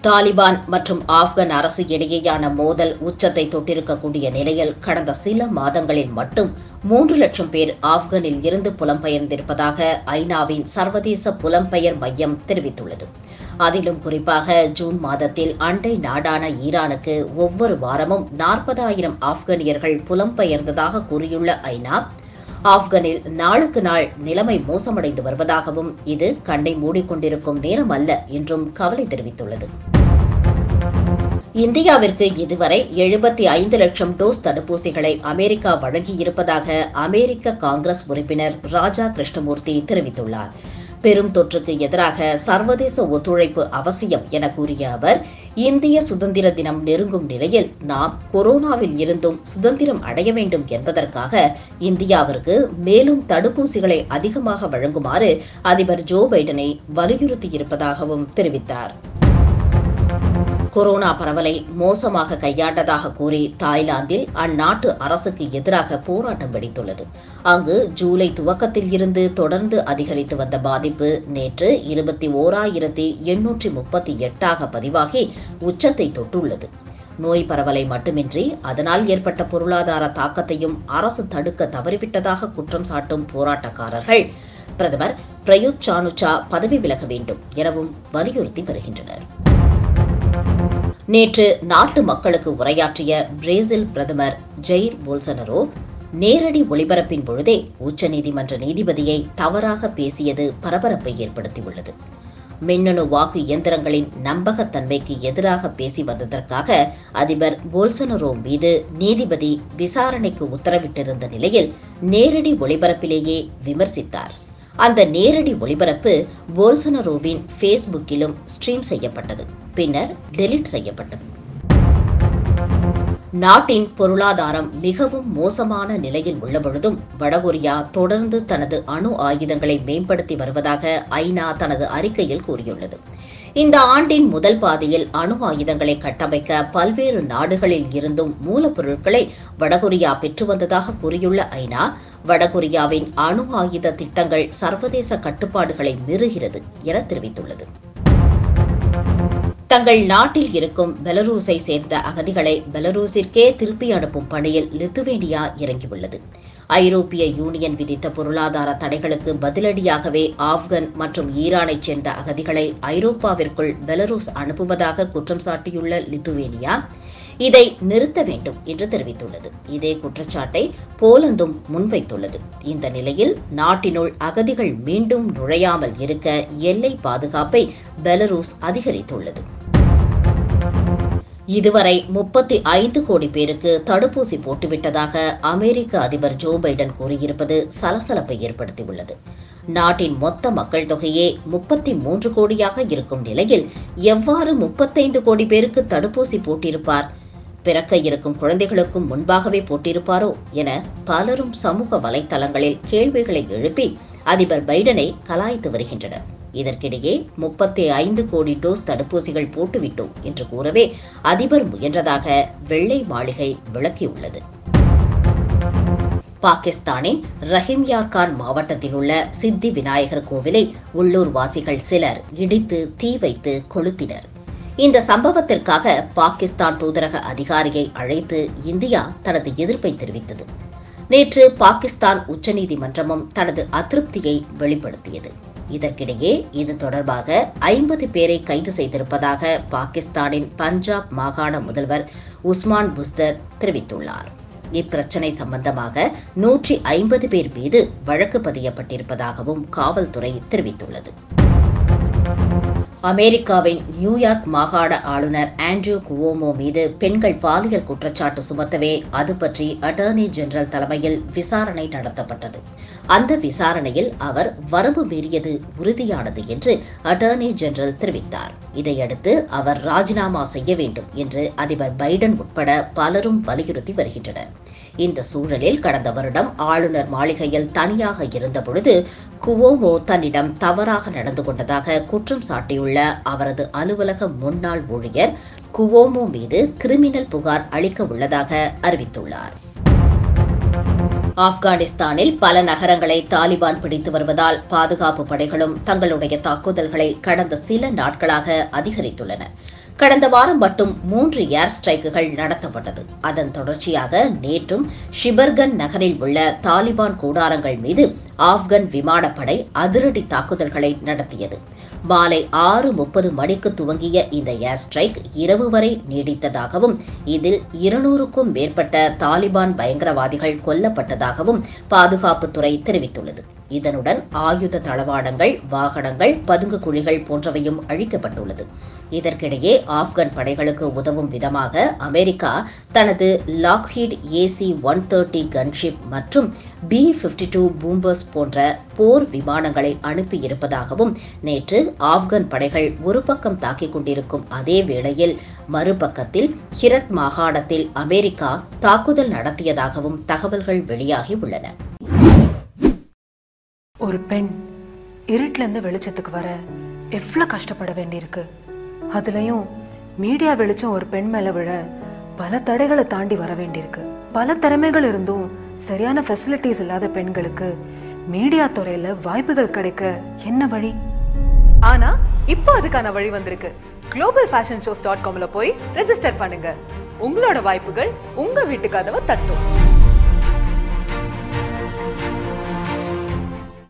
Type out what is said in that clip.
தாலிபான் மற்றும் ஆப்கன் அரசு இடையேயான மோதல் உச்சத்தை தொட்டிருக்கக்கூடிய நிலையில் கடந்த சில மாதங்களில் மட்டும் மூன்று லட்சம் பேர் ஆப்கனில் இருந்து புலம்பெயர்ந்திருப்பதாக ஐநாவின் சர்வதேச புலம்பெயர் மையம் தெரிவித்துள்ளது அதிலும் குறிப்பாக ஜூன் மாதத்தில் அண்டை நாடான ஈரானுக்கு ஒவ்வொரு வாரமும் நாற்பதாயிரம் ஆப்கனியர்கள் புலம்பெயர்ந்ததாக கூறியுள்ள ஐநா ஆப்கனில் நாளுக்கு நாள் நிலைமை மோசமடைந்து வருவதாகவும் இது கண்ணை மூடிக்கொண்டிருக்கும் நேரம் அல்ல என்றும் கவலை தெரிவித்துள்ளது இந்தியாவிற்கு இதுவரை எழுபத்தி ஐந்து லட்சம் டோஸ் தடுப்பூசிகளை அமெரிக்கா வழங்கியிருப்பதாக அமெரிக்க காங்கிரஸ் உறுப்பினர் ராஜா கிருஷ்ணமூர்த்தி தெரிவித்துள்ளார் பெரும் தொற்றுக்கு எதிராக சர்வதேச ஒத்துழைப்பு அவசியம் என கூறிய அவர் இந்திய சுதந்திர தினம் நெருங்கும் நிலையில் நாம் கொரோனாவில் இருந்தும் சுதந்திரம் அடைய வேண்டும் என்பதற்காக இந்தியாவிற்கு மேலும் தடுப்பூசிகளை அதிகமாக வழங்குமாறு அதிபர் ஜோ பைடனை வலியுறுத்தியிருப்பதாகவும் தெரிவித்தார் கொரோனா பரவலை மோசமாக கையாண்டதாக கூறி தாய்லாந்தில் அந்நாட்டு அரசுக்கு எதிராக போராட்டம் வெடித்துள்ளது அங்கு ஜூலை துவக்கத்தில் இருந்து தொடர்ந்து அதிகரித்து வந்த பாதிப்பு நேற்று இருபத்தி ஓராயிரத்தி எண்ணூற்றி முப்பத்தி எட்டாக பதிவாகி உச்சத்தை தொட்டுள்ளது நோய் பரவலை மட்டுமின்றி அதனால் ஏற்பட்ட பொருளாதார தாக்கத்தையும் அரசு தடுக்க தவறிவிட்டதாக குற்றம் சாட்டும் போராட்டக்காரர்கள் பிரதமர் பிரயுத் சானுச்சா பதவி விலக வேண்டும் எனவும் வலியுறுத்தி வருகின்றனர் நேற்று நாட்டு மக்களுக்கு உரையாற்றிய பிரேசில் பிரதமர் ஜெயிர் போல்சனரோ நேரடி ஒளிபரப்பின் பொழுதே உச்சநீதிமன்ற நீதிபதியை தவறாக பேசியது பரபரப்பை ஏற்படுத்தியுள்ளது மின்னணு வாக்கு இயந்திரங்களின் நம்பகத்தன்மைக்கு எதிராக பேசி வந்ததற்காக அதிபர் போல்சனரோ மீது நீதிபதி விசாரணைக்கு உத்தரவிட்டிருந்த நிலையில் நேரடி ஒளிபரப்பிலேயே விமர்சித்தார் அந்த நேரடி ஒளிபரப்பு போல்சனரோவின் ஃபேஸ்புக்கிலும் ஸ்ட்ரீம் செய்யப்பட்டது பின்னர் டெலிட் செய்யப்பட்டது நாட்டின் பொருளாதாரம் மிகவும் மோசமான நிலையில் உள்ளபொழுதும் வடகொரியா தொடர்ந்து தனது அணு ஆயுதங்களை மேம்படுத்தி வருவதாக ஐநா தனது அறிக்கையில் கூறியுள்ளது இந்த ஆண்டின் முதல் பாதியில் அணு ஆயுதங்களை கட்டமைக்க பல்வேறு நாடுகளில் இருந்தும் மூலப்பொருட்களை வடகொரியா பெற்று வந்ததாக கூறியுள்ள ஐநா வடகொரியாவின் அணு ஆயுத திட்டங்கள் சர்வதேச கட்டுப்பாடுகளை மீறுகிறது என தெரிவித்துள்ளது தங்கள் நாட்டில் இருக்கும் பெலரூஸை சேர்ந்த அகதிகளை பெலரூஸிற்கே திருப்பி அனுப்பும் பணியில் லித்துவேனியா இறங்கியுள்ளது ஐரோப்பிய யூனியன் விதித்த பொருளாதார தடைகளுக்கு பதிலடியாகவே ஆப்கன் மற்றும் ஈரானைச் சேர்ந்த அகதிகளை ஐரோப்பாவிற்குள் பெலரூஸ் அனுப்புவதாக குற்றம் சாட்டியுள்ள லித்துவேனியா இதை நிறுத்த வேண்டும் என்று தெரிவித்துள்ளது இதே குற்றச்சாட்டை போலந்தும் முன்வைத்துள்ளது இந்த நிலையில் நாட்டினுள் அகதிகள் மீண்டும் நுழையாமல் இருக்க எல்லை பாதுகாப்பை பெலரூஸ் அதிகரித்துள்ளது இதுவரை முப்பத்தி ஐந்து கோடி பேருக்கு தடுப்பூசி போட்டுவிட்டதாக அமெரிக்க அதிபர் ஜோ பைடன் கூறியிருப்பது சலசலப்பை ஏற்படுத்தியுள்ளது நாட்டின் மொத்த மக்கள் தொகையே முப்பத்தி மூன்று கோடியாக இருக்கும் நிலையில் எவ்வாறு முப்பத்தைந்து கோடி பேருக்கு தடுப்பூசி போட்டிருப்பார் பிறக்க இருக்கும் குழந்தைகளுக்கும் முன்பாகவே போட்டிருப்பாரோ என பலரும் சமூக வலைத்தளங்களில் கேள்விகளை எழுப்பி அதிபர் பைடனை கலாய்த்து வருகின்றனர் இதற்கிடையே முப்பத்தி ஐந்து கோடி டோஸ் தடுப்பூசிகள் போட்டுவிட்டோம் என்று கூறவே அதிபர் முயன்றதாக வெள்ளை மாளிகை விளக்கியுள்ளது பாகிஸ்தானின் ரஹிம்யார் கான் மாவட்டத்தில் உள்ள சித்தி விநாயகர் கோவிலை உள்ளூர் வாசிகள் சிலர் இடித்து தீ வைத்து கொளுத்தினர் இந்த சம்பவத்திற்காக பாகிஸ்தான் தூதரக அதிகாரியை அழைத்து இந்தியா தனது எதிர்ப்பை தெரிவித்தது நேற்று பாகிஸ்தான் உச்சநீதிமன்றமும் தனது அதிருப்தியை வெளிப்படுத்தியது இதற்கிடையே இது தொடர்பாக ஐம்பது பேரை கைது செய்திருப்பதாக பாகிஸ்தானின் பஞ்சாப் மாகாண முதல்வர் உஸ்மான் புஸ்தர் தெரிவித்துள்ளார் இப்பிரச்சினை சம்பந்தமாக நூற்றி ஐம்பது பேர் மீது வழக்கு பதியப்பட்டிருப்பதாகவும் காவல்துறை தெரிவித்துள்ளது அமெரிக்காவின் நியூயார்க் மாகாண ஆளுநர் ஆண்ட்ரூ குவோமோ மீது பெண்கள் பாலியல் குற்றச்சாட்டு சுமத்தவே அது பற்றி அட்டர்னி ஜெனரல் தலைமையில் விசாரணை நடத்தப்பட்டது அந்த விசாரணையில் அவர் வரம்பு மீறியது உறுதியானது என்று அட்டர்னி ஜெனரல் தெரிவித்தார் இதையடுத்து அவர் ராஜினாமா செய்ய வேண்டும் என்று அதிபர் பைடன் உட்பட பலரும் வலியுறுத்தி வருகின்றனர் இந்த சூழலில் கடந்த வருடம் ஆளுநர் மாளிகையில் தனியாக இருந்தபொழுது குவோமோ தன்னிடம் தவறாக நடந்து கொண்டதாக குற்றம் சாட்டியுள்ள அவரது அலுவலக முன்னாள் ஊழியர் குவோமோ மீது கிரிமினல் புகார் அளிக்க உள்ளதாக அறிவித்துள்ளார் ஆப்கானிஸ்தானில் பல நகரங்களை தாலிபான் பிடித்து வருவதால் பாதுகாப்பு படைகளும் தங்களுடைய தாக்குதல்களை கடந்த சில நாட்களாக அதிகரித்துள்ளன கடந்த வாரம் மட்டும் மூன்று ஏர் ஸ்ட்ரைக்குகள் நடத்தப்பட்டது அதன் தொடர்ச்சியாக நேற்றும் ஷிபர்கன் நகரில் உள்ள தாலிபான் கூடாரங்கள் மீது ஆப்கன் விமானப்படை அதிரடி தாக்குதல்களை நடத்தியது மாலை ஆறு முப்பது மணிக்கு துவங்கிய இந்த ஏர் ஸ்ட்ரைக் இரவு வரை நீடித்ததாகவும் இதில் இருநூறுக்கும் மேற்பட்ட தாலிபான் பயங்கரவாதிகள் கொல்லப்பட்டதாகவும் பாதுகாப்புத்துறை தெரிவித்துள்ளது இதனுடன் ஆயுத தளவாடங்கள் வாகனங்கள் பதுங்கு குழிகள் போன்றவையும் அழிக்கப்பட்டுள்ளது இதற்கிடையே ஆப்கன் படைகளுக்கு உதவும் விதமாக அமெரிக்கா தனது Lockheed AC one thirty gunship மற்றும் பி பிப்டி டூ பூம்பர்ஸ் போன்ற போர் விமானங்களை அனுப்பியிருப்பதாகவும் நேற்று ஆப்கன் படைகள் ஒரு பக்கம் தாக்கிக் கொண்டிருக்கும் அதே வேளையில் மறுபக்கத்தில் ஹிரத் மாகாணத்தில் அமெரிக்கா தாக்குதல் நடத்தியதாகவும் தகவல்கள் வெளியாகி உள்ளன ஒரு பெண் இருட்டுல இருந்து வெளிச்சத்துக்கு வர எவ்வளோ கஷ்டப்பட வேண்டியிருக்கு அதுலயும் மீடியா வெளிச்சம் ஒரு பெண் மேல விழ பல தடைகளை தாண்டி வர வேண்டியிருக்கு பல திறமைகள் இருந்தும் சரியான ஃபெசிலிட்டிஸ் இல்லாத பெண்களுக்கு மீடியா துறையில வாய்ப்புகள் கிடைக்க என்ன வழி ஆனா இப்போ அதுக்கான வழி வந்திருக்கு குளோபல் ஃபேஷன் ஷோஸ் டாட் காம்ல போய் ரெஜிஸ்டர் பண்ணுங்க உங்களோட வாய்ப்புகள் உங்க வீட்டு கதவை தட்டும்